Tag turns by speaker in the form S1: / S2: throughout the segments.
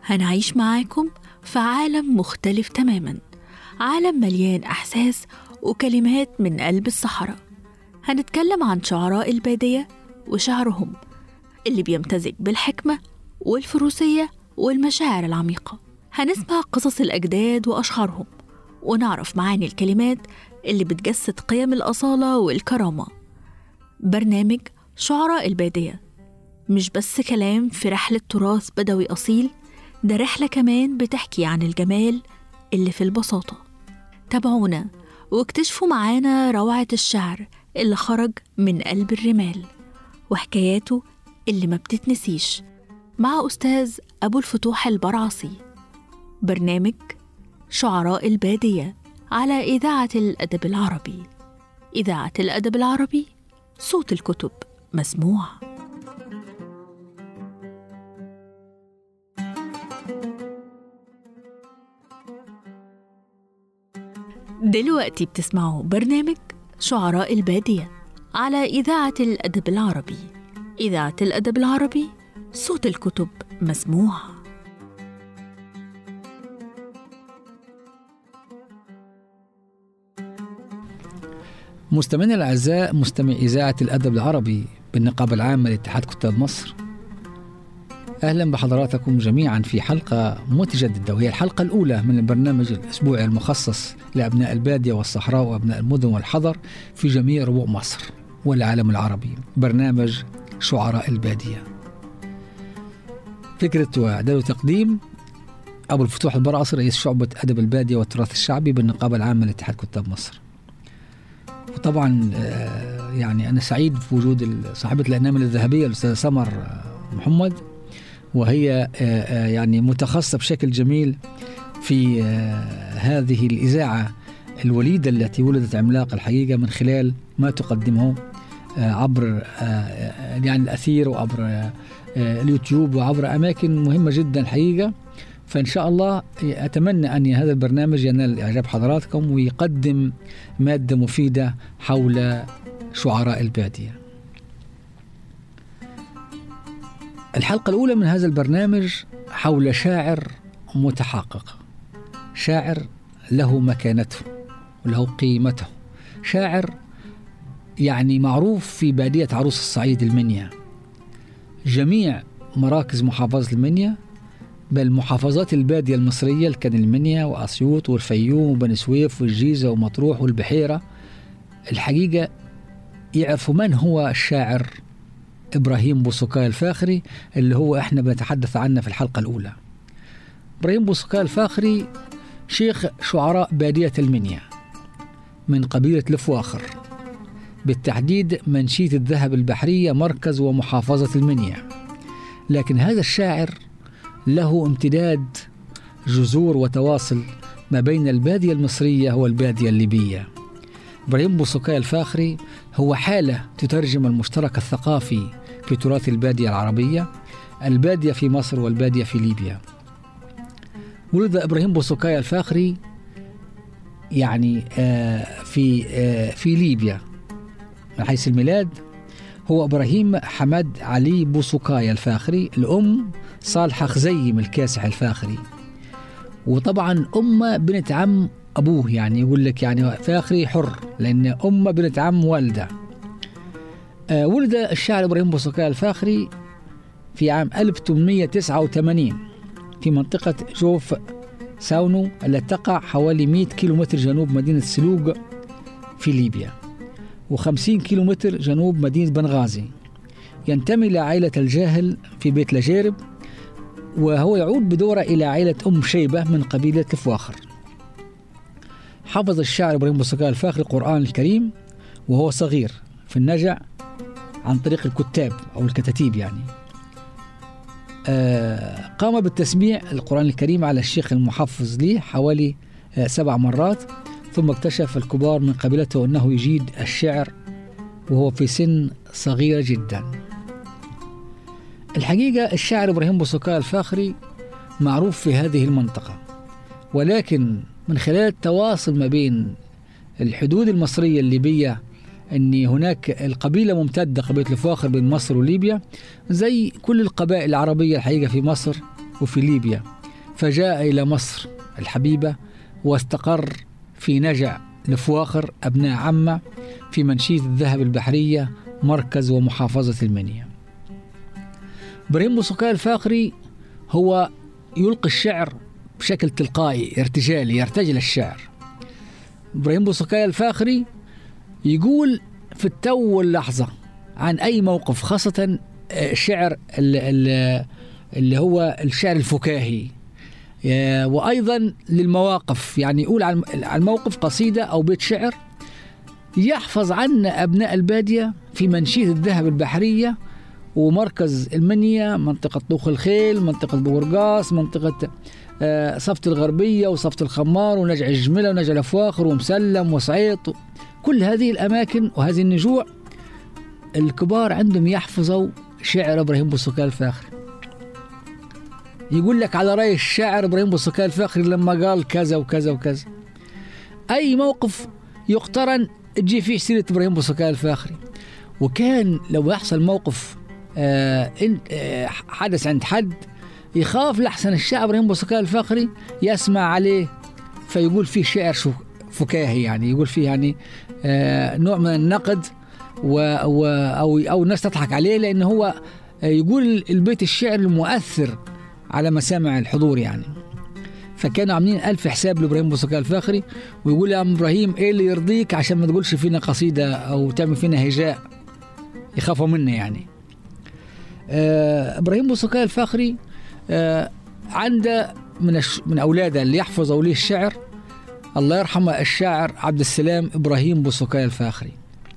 S1: هنعيش معاكم في عالم مختلف تماما عالم مليان إحساس وكلمات من قلب الصحراء هنتكلم عن شعراء البادية وشعرهم اللي بيمتزج بالحكمة والفروسية والمشاعر العميقة هنسمع قصص الأجداد وأشعارهم ونعرف معاني الكلمات اللي بتجسد قيم الأصالة والكرامة برنامج شعراء البادية مش بس كلام في رحلة تراث بدوي أصيل ده رحلة كمان بتحكي عن الجمال اللي في البساطة تابعونا واكتشفوا معانا روعة الشعر اللي خرج من قلب الرمال وحكاياته اللي ما بتتنسيش مع أستاذ أبو الفتوح البرعصي برنامج شعراء البادية على إذاعة الأدب العربي إذاعة الأدب العربي صوت الكتب مسموع دلوقتي بتسمعوا برنامج شعراء البادية على إذاعة الأدب العربي إذاعة الأدب العربي صوت الكتب مسموع
S2: مستمعينا الاعزاء مستمع اذاعه الادب العربي بالنقابه العامه لاتحاد كتاب مصر اهلا بحضراتكم جميعا في حلقه متجدده وهي الحلقه الاولى من البرنامج الاسبوعي المخصص لابناء الباديه والصحراء وابناء المدن والحضر في جميع ربوع مصر والعالم العربي برنامج شعراء الباديه فكره واعداد وتقديم ابو الفتوح البرعصي رئيس شعبه ادب الباديه والتراث الشعبي بالنقابه العامه لاتحاد كتاب مصر وطبعا آه، يعني انا سعيد في وجود صاحبه الانامل الذهبيه الاستاذه سمر آه، محمد وهي آه، يعني متخصصه بشكل جميل في هذه الاذاعه الوليده التي ولدت عملاق الحقيقه من خلال ما تقدمه عبر يعني الاثير وعبر اليوتيوب وعبر اماكن مهمه جدا الحقيقه فإن شاء الله أتمنى أن هذا البرنامج ينال إعجاب حضراتكم ويقدم مادة مفيدة حول شعراء البادية الحلقة الأولى من هذا البرنامج حول شاعر متحقق شاعر له مكانته وله قيمته شاعر يعني معروف في بادية عروس الصعيد المنيا جميع مراكز محافظة المنيا بل محافظات البادية المصرية اللي كان المنيا وأسيوط والفيوم وبني سويف والجيزة ومطروح والبحيرة الحقيقة يعرفوا من هو الشاعر إبراهيم بوسوكاي الفاخري اللي هو إحنا بنتحدث عنه في الحلقة الأولى إبراهيم بوسوكاي الفاخري شيخ شعراء بادية المنيا من قبيلة لفواخر بالتحديد منشية الذهب البحرية مركز ومحافظة المنيا لكن هذا الشاعر له امتداد جذور وتواصل ما بين البادية المصرية والبادية الليبية إبراهيم بوسوكاي الفاخري هو حالة تترجم المشترك الثقافي في تراث البادية العربية البادية في مصر والبادية في ليبيا ولد إبراهيم بوسوكاي الفاخري يعني آه في آه في ليبيا من حيث الميلاد هو إبراهيم حمد علي بوسوكاي الفاخري الأم صالحة خزيم الكاسح الفاخري وطبعا أمه بنت عم أبوه يعني يقول لك يعني فاخري حر لأن أمه بنت عم والده آه ولد الشاعر إبراهيم بوسوكاي الفاخري في عام 1889 في منطقة جوف ساونو التي تقع حوالي 100 كيلومتر جنوب مدينة سلوق في ليبيا و50 كيلومتر جنوب مدينة بنغازي ينتمي لعائلة الجاهل في بيت لجيرب وهو يعود بدوره إلى عائلة أم شيبة من قبيلة الفواخر حفظ الشاعر إبراهيم بوسكاء الفاخر القرآن الكريم وهو صغير في النجع عن طريق الكتاب أو الكتاتيب يعني آه قام بالتسميع القرآن الكريم على الشيخ المحفظ لي حوالي آه سبع مرات ثم اكتشف الكبار من قبيلته أنه يجيد الشعر وهو في سن صغيرة جدا الحقيقة الشاعر إبراهيم بوسوكا الفاخري معروف في هذه المنطقة ولكن من خلال التواصل ما بين الحدود المصرية الليبية أن هناك القبيلة ممتدة قبيلة الفاخر بين مصر وليبيا زي كل القبائل العربية الحقيقة في مصر وفي ليبيا فجاء إلى مصر الحبيبة واستقر في نجع لفواخر أبناء عمه في منشية الذهب البحرية مركز ومحافظة المنيا إبراهيم بوسقاي الفاخري هو يلقي الشعر بشكل تلقائي ارتجالي يرتجل الشعر إبراهيم بوسقاي الفاخري يقول في التو واللحظة عن أي موقف خاصة الشعر اللي هو الشعر الفكاهي وأيضا للمواقف يعني يقول عن الموقف قصيدة أو بيت شعر يحفظ عنا أبناء البادية في منشية الذهب البحرية ومركز المنيا منطقة طوخ الخيل منطقة بورقاس منطقة صفت الغربية وصفت الخمار ونجع الجملة ونجع الأفواخر ومسلم وسعيط كل هذه الأماكن وهذه النجوع الكبار عندهم يحفظوا شعر إبراهيم بوسقاي الفاخري يقول لك على رأي الشاعر إبراهيم بوسقاي الفاخري لما قال كذا وكذا وكذا أي موقف يقترن تجي فيه سيرة إبراهيم بوسقاي الفاخري وكان لو يحصل موقف آه آه حدث عند حد يخاف لحسن الشاعر إبراهيم بوسقاي الفاخري يسمع عليه فيقول فيه شعر شو فكاهي يعني يقول فيه يعني آه نوع من النقد و و او او الناس تضحك عليه لان هو يقول البيت الشعر المؤثر على مسامع الحضور يعني فكانوا عاملين ألف حساب لإبراهيم بوسقاي الفاخري ويقول يا عم إبراهيم إيه اللي يرضيك عشان ما تقولش فينا قصيدة أو تعمل فينا هجاء يخافوا منا يعني آه إبراهيم بوسقاي الفاخري آه عنده من الش... من أولاده اللي يحفظوا ليه الشعر الله يرحمه الشاعر عبد السلام إبراهيم بوسقاي الفاخري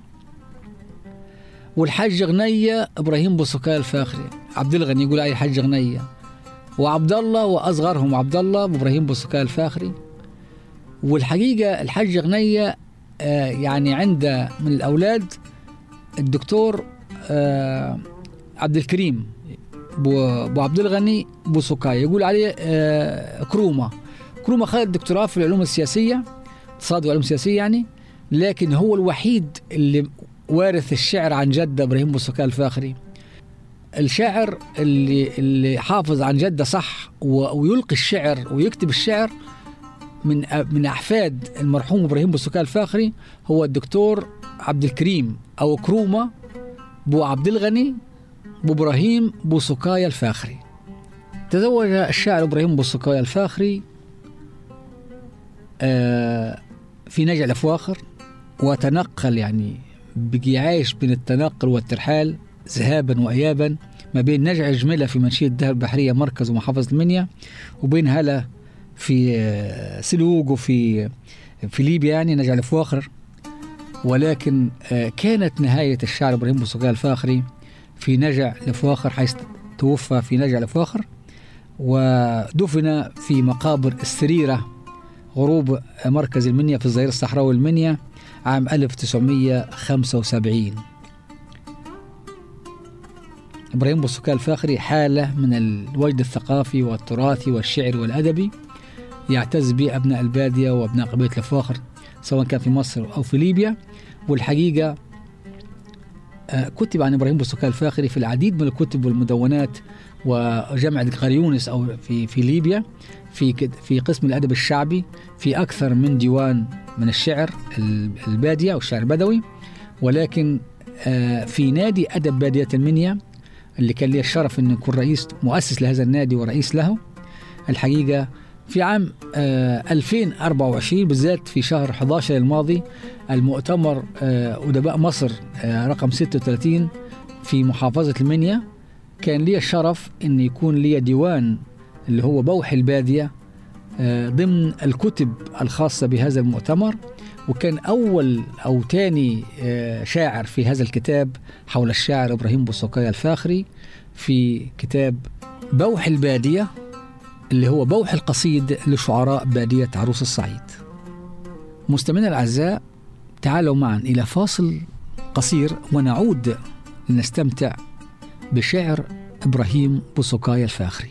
S2: والحاج غنية إبراهيم بوسقاي الفاخري عبد الغني يقول أي حاج غنية وعبد الله واصغرهم عبد الله وابراهيم بوسقاي الفاخري والحقيقه الحاج غنيه آه يعني عنده من الاولاد الدكتور آه عبد الكريم بو عبد الغني بوسقاي يقول عليه آه كرومه كرومه خد الدكتوراه في العلوم السياسيه اقتصاد وعلوم سياسيه يعني لكن هو الوحيد اللي وارث الشعر عن جده ابراهيم بوسقاي الفاخري الشاعر اللي اللي حافظ عن جده صح ويلقي الشعر ويكتب الشعر من من احفاد المرحوم ابراهيم بوسقاي الفاخري هو الدكتور عبد الكريم او كرومه بو عبد الغني بو ابراهيم بوسقاي الفاخري تزوج الشاعر ابراهيم بوسقاي الفاخري في نجع الافواخر وتنقل يعني بقي عايش بين التنقل والترحال ذهابا وايابا ما بين نجع جملة في منشية الدهر البحرية مركز ومحافظة المنيا وبين هلا في سلوق وفي في ليبيا يعني نجع الفواخر ولكن كانت نهاية الشاعر إبراهيم بوسقاي الفاخري في نجع الفواخر حيث توفى في نجع الفواخر ودفن في مقابر السريرة غروب مركز المنيا في الظهير الصحراوي المنيا عام 1975 إبراهيم بوسقاي الفاخري حالة من الوجد الثقافي والتراثي والشعري والأدبي يعتز به أبناء البادية وأبناء قبيلة الفاخر سواء كان في مصر أو في ليبيا والحقيقة كتب عن إبراهيم بوسقاي الفاخري في العديد من الكتب والمدونات وجامعة قريونس أو في في ليبيا في في قسم الأدب الشعبي في أكثر من ديوان من الشعر البادية والشعر البدوي ولكن في نادي أدب بادية المنيا اللي كان لي الشرف أن أكون رئيس مؤسس لهذا النادي ورئيس له الحقيقة في عام 2024 بالذات في شهر 11 الماضي المؤتمر أدباء مصر رقم 36 في محافظة المنيا كان لي الشرف أن يكون لي ديوان اللي هو بوح البادية ضمن الكتب الخاصة بهذا المؤتمر وكان أول أو تاني شاعر في هذا الكتاب حول الشاعر إبراهيم بوسقاي الفاخري في كتاب بوح البادية اللي هو بوح القصيد لشعراء بادية عروس الصعيد مستمعينا الأعزاء تعالوا معا إلى فاصل قصير ونعود لنستمتع بشعر إبراهيم بوسقاي الفاخري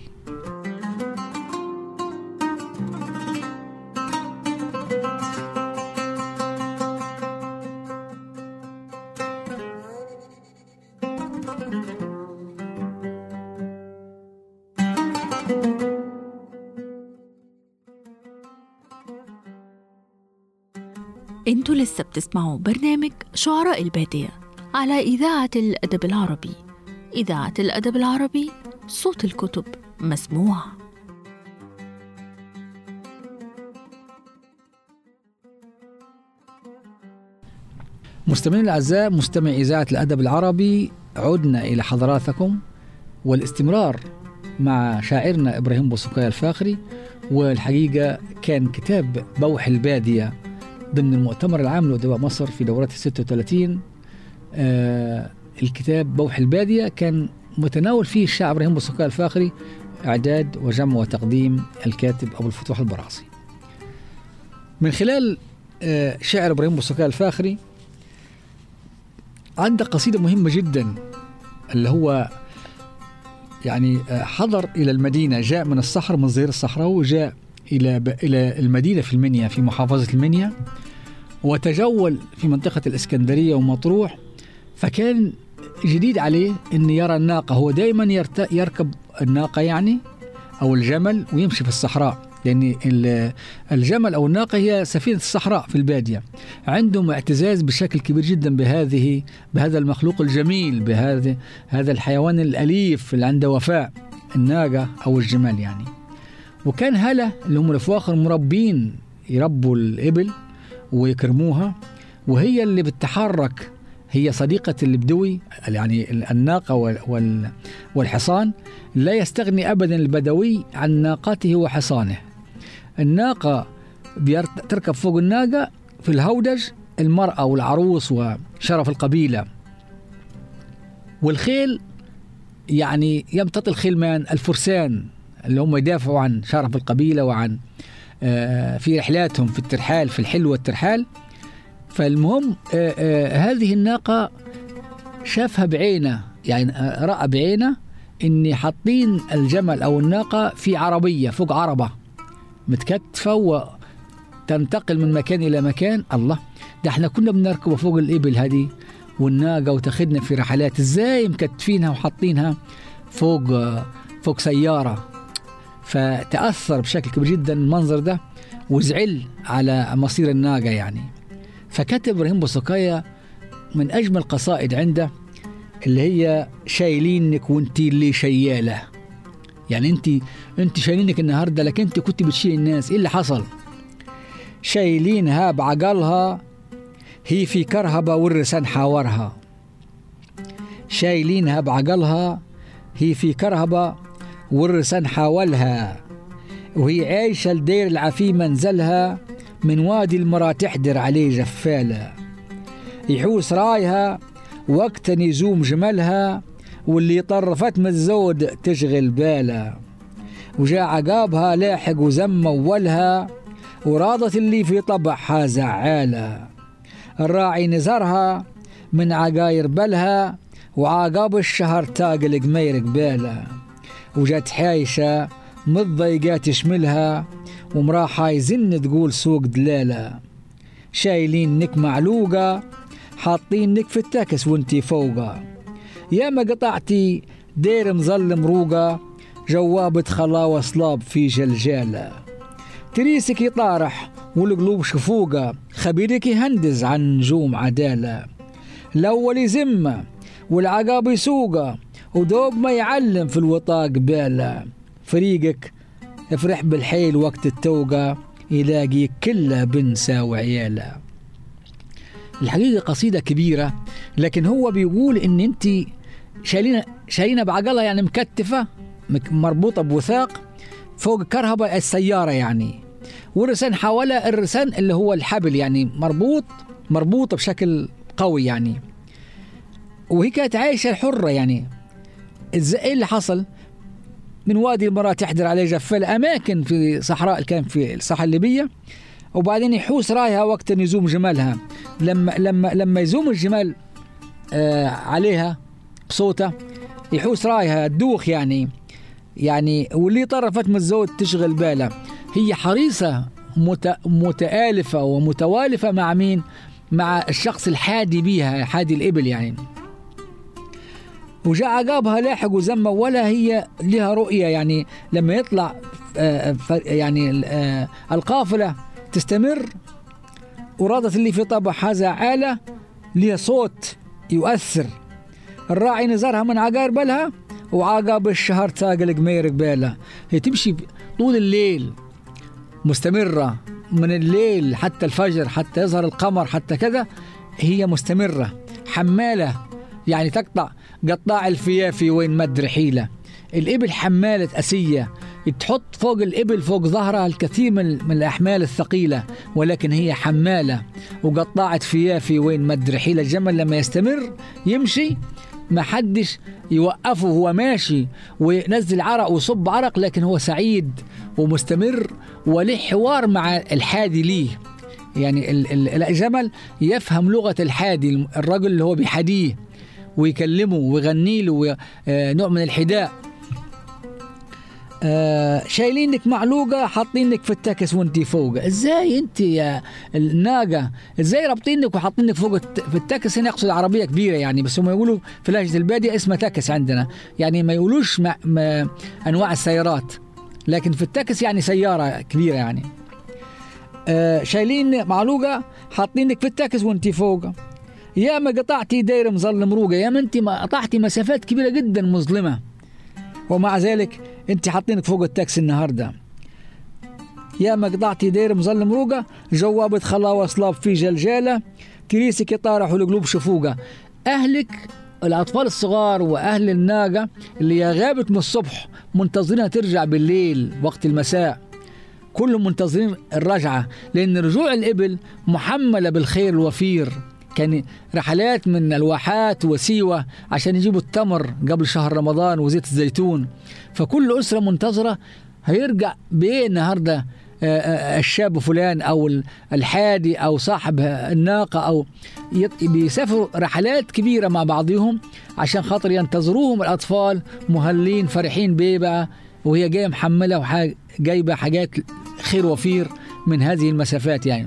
S1: انتوا لسه بتسمعوا برنامج شعراء البادية على إذاعة الأدب العربي إذاعة الأدب العربي صوت الكتب مسموع
S2: مستمعين الأعزاء مستمع إذاعة الأدب العربي عدنا إلى حضراتكم والاستمرار مع شاعرنا إبراهيم بوسقايا الفاخري والحقيقة كان كتاب بوح البادية ضمن المؤتمر العام لأدباء مصر في دورته 36 آه الكتاب بوح البادية كان متناول فيه الشاعر إبراهيم بوسقايا الفاخري إعداد وجمع وتقديم الكاتب أبو الفتوح البراسي من خلال آه شعر إبراهيم بوسقايا الفاخري عنده قصيدة مهمة جدا اللي هو يعني حضر إلى المدينة جاء من الصحراء من ظهير الصحراء وجاء إلى ب... إلى المدينة في المنيا في محافظة المنيا وتجول في منطقة الإسكندرية ومطروح فكان جديد عليه أن يرى الناقة هو دائما يرت... يركب الناقة يعني أو الجمل ويمشي في الصحراء لأن الجمل أو الناقة هي سفينة الصحراء في البادية عندهم اعتزاز بشكل كبير جدا بهذه بهذا المخلوق الجميل بهذا هذا الحيوان الأليف اللي عنده وفاء الناقة أو الجمال يعني وكان هلا اللي هم الأفواخر مربين يربوا الإبل ويكرموها وهي اللي بتتحرك هي صديقة البدوي يعني الناقة والحصان لا يستغني أبدا البدوي عن ناقته وحصانه الناقة تركب فوق الناقة في الهودج المرأة والعروس وشرف القبيلة والخيل يعني يمتطي الخيلمان الفرسان اللي هم يدافعوا عن شرف القبيلة وعن في رحلاتهم في الترحال في الحل والترحال فالمهم هذه الناقة شافها بعينه يعني رأى بعينه إن حاطين الجمل أو الناقة في عربية فوق عربة متكتفة وتنتقل من مكان إلى مكان الله ده احنا كنا بنركب فوق الإبل هذه والناقة وتاخدنا في رحلات ازاي مكتفينها وحاطينها فوق فوق سيارة فتأثر بشكل كبير جدا المنظر ده وزعل على مصير الناقة يعني فكتب إبراهيم بوسقايا من أجمل قصائد عنده اللي هي شايلينك وانت اللي شياله يعني انت انت شايلينك النهارده لكن انت كنت بتشيل الناس ايه اللي حصل شايلينها بعقلها هي في كرهبة والرسان حاورها شايلينها بعقلها هي في كرهبة والرسان حاولها وهي عايشة لدير العفي منزلها من وادي المرا تحدر عليه جفالة يحوس رايها وقت يزوم جملها واللي طرفت من الزود تشغل باله وجاء عقابها لاحق وزم أولها وراضت اللي في طبعها زعالة الراعي نزرها من عقاير بلها وعقاب الشهر تاق القمير قباله وجات حايشة متضيقة تشملها ومراحة يزن تقول سوق دلالة شايلينك معلوقة حاطينك في التاكس وانتي فوقه يا ما قطعتي دير مظل مروقة جوابة خلاوة صلاب في جلجالة تريسك يطارح والقلوب شفوقة خبيرك يهندز عن نجوم عدالة الأول يزمة والعقاب يسوقه ودوب ما يعلم في الوطاق باله فريقك افرح بالحيل وقت التوقة يلاقي كله بنسى وعياله الحقيقة قصيدة كبيرة لكن هو بيقول ان انت شايلينها شايلينها بعقلها يعني مكتفة مربوطة بوثاق فوق كرهبة السيارة يعني والرسان حوالها الرسان اللي هو الحبل يعني مربوط مربوطة بشكل قوي يعني وهي كانت عايشة حرة يعني ايه اللي حصل من وادي المرأة تحضر عليه جفال أماكن في صحراء كان في الصحراء الليبية وبعدين يحوس رايها وقت يزوم جمالها لما لما لما يزوم الجمال آه عليها بصوته يحوس رايها تدوخ يعني يعني واللي طرفت من الزود تشغل باله هي حريصة مت متآلفة ومتوالفة مع مين؟ مع الشخص الحادي بيها حادي الإبل يعني وجاء عقابها لاحق وزمة ولا هي لها رؤية يعني لما يطلع آه يعني آه القافلة تستمر ورادت اللي في طبع هذا عالة لها صوت يؤثر الراعي نزرها من عقاربلها وعقاب الشهر تاق القمير قبالها هي تمشي طول الليل مستمرة من الليل حتى الفجر حتى يظهر القمر حتى كذا هي مستمرة حمالة يعني تقطع قطاع الفيافي وين مد رحيلة الإبل حمالة أسية تحط فوق الإبل فوق ظهرها الكثير من, من الأحمال الثقيلة ولكن هي حمالة وقطاعة فيافي وين مد رحيلة الجمل لما يستمر يمشي ما حدش يوقفه هو ماشي وينزل عرق ويصب عرق لكن هو سعيد ومستمر وليه حوار مع الحادي ليه يعني الجمل يفهم لغة الحادي الرجل اللي هو بيحاديه ويكلمه ويغني له نوع من الحداء آه شايلينك معلوقه حاطينك في التكس وانت فوق ازاي انت يا الناقه ازاي رابطينك وحاطينك فوق في التكس هنا يقصد عربيه كبيره يعني بس هم يقولوا في لهجه الباديه اسمها تكس عندنا يعني ما يقولوش ما ما انواع السيارات لكن في التكس يعني سياره كبيره يعني آه شايلين معلوقه حاطينك في التكس وانت فوق يا ما قطعتي دايره مظلم مروقه يا ما انت ما قطعتي مسافات كبيره جدا مظلمه ومع ذلك انت حاطينك فوق التاكسي النهارده يا ما قطعتي داير مظلم مروقه جوابة خلاوة صلاب في جلجالة كريسك طارح والقلوب شفوقة أهلك الأطفال الصغار وأهل الناقة اللي غابت من الصبح منتظرينها ترجع بالليل وقت المساء كلهم منتظرين الرجعة لأن رجوع الإبل محملة بالخير الوفير كان رحلات من الواحات وسيوة عشان يجيبوا التمر قبل شهر رمضان وزيت الزيتون فكل أسرة منتظرة هيرجع بإيه النهاردة الشاب فلان أو الحادي أو صاحب الناقة أو بيسافروا رحلات كبيرة مع بعضهم عشان خاطر ينتظروهم الأطفال مهلين فرحين بيه بقى وهي جاية محملة وجايبة حاجات خير وفير من هذه المسافات يعني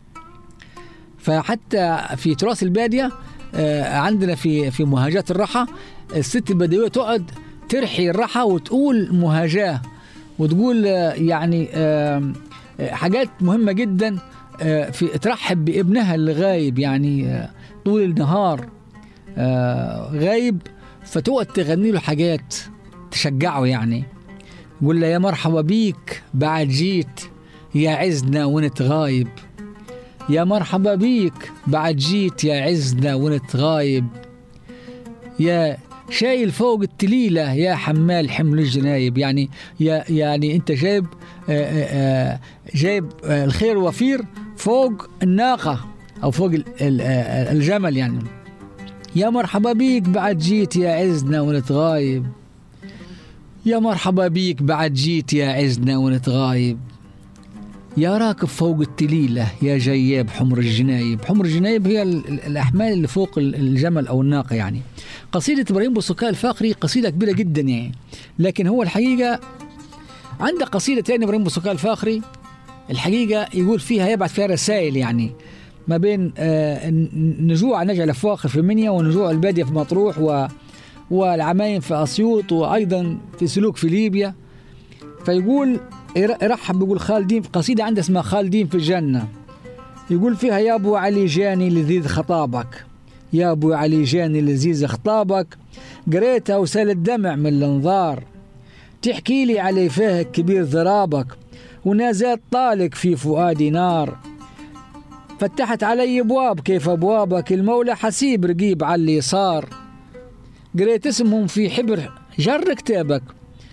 S2: فحتى في تراث الباديه عندنا في في مهاجات الرحى الست البدويه تقعد ترحي الرحى وتقول مهاجاه وتقول يعني حاجات مهمه جدا في ترحب بابنها اللي غايب يعني طول النهار غايب فتقعد تغني له حاجات تشجعه يعني يقول له يا مرحبا بيك بعد جيت يا عزنا وانت غايب يا مرحبا بيك بعد جيت يا عزنا وانت غايب يا شايل فوق التليلة يا حمال حمل الجنايب يعني يا يعني انت جايب آآ آآ جايب الخير وفير فوق الناقة او فوق الجمل يعني يا مرحبا بيك بعد جيت يا عزنا وانت غايب يا مرحبا بيك بعد جيت يا عزنا وانت غايب يا راكب فوق التليلة يا جياب حمر الجنايب حمر الجنايب هي الأحمال اللي فوق الجمل أو الناقة يعني قصيدة إبراهيم بوسكاء الفاقري قصيدة كبيرة جدا يعني لكن هو الحقيقة عنده قصيدة تانية إبراهيم بوسكاء الفاقري الحقيقة يقول فيها يبعث فيها رسائل يعني ما بين نجوع نجع الأفواخر في منيا ونجوع البادية في مطروح و والعمايم في أسيوط وأيضا في سلوك في ليبيا فيقول يرحب بيقول خالدين في قصيدة عنده اسمها خالدين في الجنة يقول فيها يا أبو علي جاني لذيذ خطابك يا أبو علي جاني لذيذ خطابك قريتها وسال الدمع من الانظار تحكي لي علي فيهك كبير ضرابك ونازات طالق في فؤادي نار فتحت علي ابواب كيف ابوابك المولى حسيب رقيب على اللي صار قريت اسمهم في حبر جر كتابك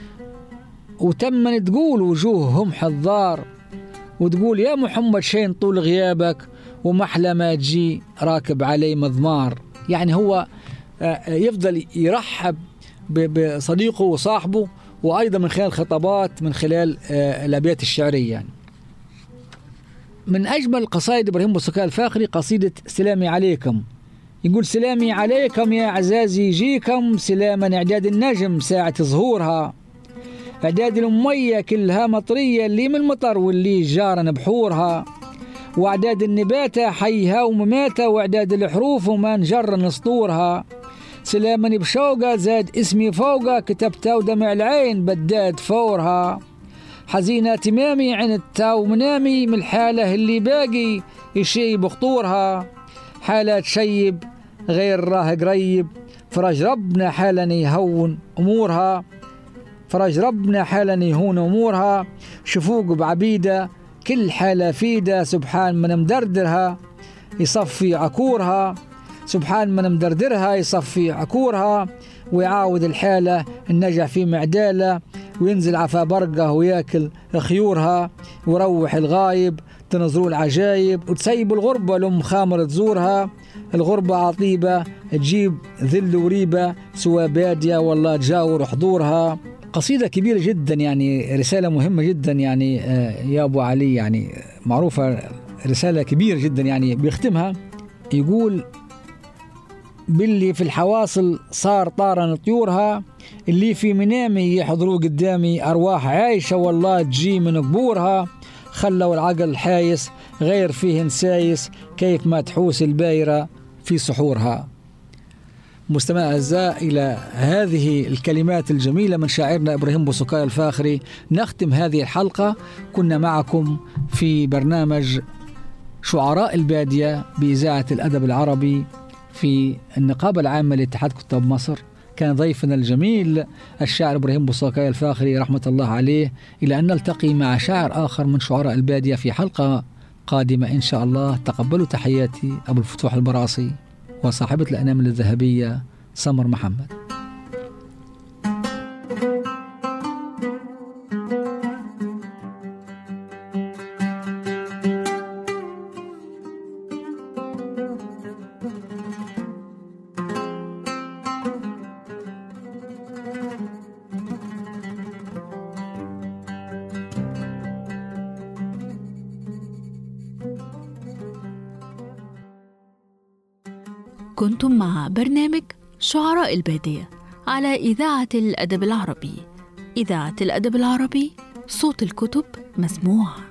S2: وتمن تقول وجوههم حذار وتقول يا محمد شين طول غيابك ومحلى ما تجي راكب علي مضمار يعني هو يفضل يرحب بصديقه وصاحبه وأيضا من خلال خطابات من خلال الأبيات الشعرية يعني من أجمل قصائد إبراهيم بوسكاء الفاخري قصيدة سلامي عليكم يقول سلامي عليكم يا عزازي يجيكم سلاما إعداد النجم ساعة ظهورها إعداد الأمية كلها مطرية اللي من المطر واللي جارا بحورها وإعداد النباتة حيها ومماتة وإعداد الحروف وما نجر نسطورها سلاما بشوقة زاد اسمي فوقه كتبته ودمع العين بداد فورها حزينة تمامي عنتها ومنامي من الحالة اللي باقي يشيب خطورها حالة تشيب غير راه قريب فرج ربنا حالا يهون أمورها فرج ربنا حالا يهون أمورها شفوق بعبيدة كل حالة فيدة سبحان من مدردرها يصفي عكورها سبحان من مدردرها يصفي عكورها ويعاود الحالة النجح في معدالة وينزل عفا برقه وياكل خيورها ويروح الغايب تنظروا العجايب وتسيب الغربة لأم خامر تزورها الغربة عطيبة تجيب ذل وريبة سوا بادية والله تجاور حضورها قصيدة كبيرة جدا يعني رسالة مهمة جدا يعني آه، يا أبو علي يعني معروفة رسالة كبيرة جدا يعني بيختمها يقول باللي في الحواصل صار طارا طيورها اللي في منامي يحضروا قدامي أرواح عايشة والله تجي من قبورها خلوا العقل حايس غير فيه نسايس كيف ما تحوس البايرة في سحورها مستمع أعزاء إلى هذه الكلمات الجميلة من شاعرنا إبراهيم بوسكاي الفاخري نختم هذه الحلقة كنا معكم في برنامج شعراء البادية بإذاعة الأدب العربي في النقابة العامة لاتحاد كتاب مصر كان ضيفنا الجميل الشاعر إبراهيم بوصاكاي الفاخري رحمة الله عليه إلى أن نلتقي مع شاعر آخر من شعراء البادية في حلقة قادمة إن شاء الله تقبلوا تحياتي أبو الفتوح البراصي وصاحبة الأنامل الذهبية سمر محمد
S1: كنتم مع برنامج شعراء البادية على إذاعة الأدب العربي إذاعة الأدب العربي صوت الكتب مسموع